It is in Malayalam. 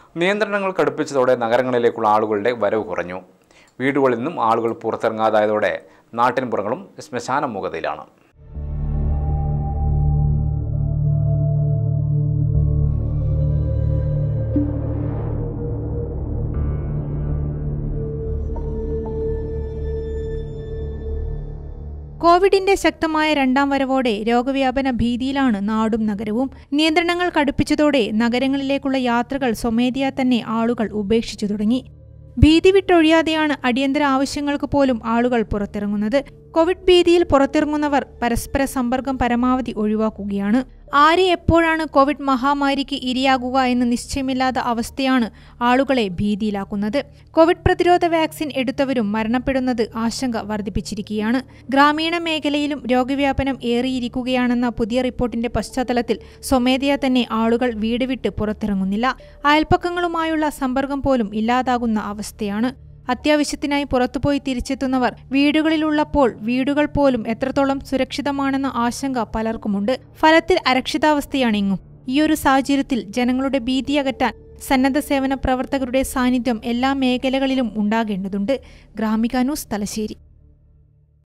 നിയന്ത്രണങ്ങൾ കടുപ്പിച്ചതോടെ നഗരങ്ങളിലേക്കുള്ള ആളുകളുടെ വരവ് കുറഞ്ഞു വീടുകളിൽ നിന്നും ആളുകൾ പുറത്തിറങ്ങാതായതോടെ നാട്ടിൻപുറങ്ങളും ശ്മശാന മുഖതയിലാണ് കോവിഡിന്റെ ശക്തമായ രണ്ടാം വരവോടെ രോഗവ്യാപന ഭീതിയിലാണ് നാടും നഗരവും നിയന്ത്രണങ്ങൾ കടുപ്പിച്ചതോടെ നഗരങ്ങളിലേക്കുള്ള യാത്രകൾ സ്വമേധയാ തന്നെ ആളുകൾ ഉപേക്ഷിച്ചു തുടങ്ങി ഭീതി വിട്ടൊഴിയാതെയാണ് അടിയന്തര ആവശ്യങ്ങൾക്ക് പോലും ആളുകൾ പുറത്തിറങ്ങുന്നത് കോവിഡ് ഭീതിയിൽ പുറത്തിറങ്ങുന്നവർ പരസ്പര സമ്പർക്കം പരമാവധി ഒഴിവാക്കുകയാണ് ആരെ എപ്പോഴാണ് കോവിഡ് മഹാമാരിക്ക് ഇരയാകുക എന്ന് നിശ്ചയമില്ലാത്ത അവസ്ഥയാണ് ആളുകളെ ഭീതിയിലാക്കുന്നത് കോവിഡ് പ്രതിരോധ വാക്സിൻ എടുത്തവരും മരണപ്പെടുന്നത് ആശങ്ക വർദ്ധിപ്പിച്ചിരിക്കുകയാണ് ഗ്രാമീണ മേഖലയിലും രോഗവ്യാപനം ഏറിയിരിക്കുകയാണെന്ന പുതിയ റിപ്പോർട്ടിന്റെ പശ്ചാത്തലത്തിൽ സ്വമേധയാ തന്നെ ആളുകൾ വീട് വിട്ട് പുറത്തിറങ്ങുന്നില്ല അയൽപ്പക്കങ്ങളുമായുള്ള സമ്പർക്കം പോലും ഇല്ലാതാകുന്ന അവസ്ഥയാണ് അത്യാവശ്യത്തിനായി പുറത്തുപോയി തിരിച്ചെത്തുന്നവർ വീടുകളിലുള്ളപ്പോൾ വീടുകൾ പോലും എത്രത്തോളം സുരക്ഷിതമാണെന്ന ആശങ്ക പലർക്കുമുണ്ട് ഫലത്തിൽ അരക്ഷിതാവസ്ഥയാണ് ഇങ്ങും ഈയൊരു സാഹചര്യത്തിൽ ജനങ്ങളുടെ ഭീതി അകറ്റാൻ സന്നദ്ധ സേവന പ്രവർത്തകരുടെ സാന്നിധ്യം എല്ലാ മേഖലകളിലും ഉണ്ടാകേണ്ടതുണ്ട് ഗ്രാമിക ന്യൂസ് തലശ്ശേരി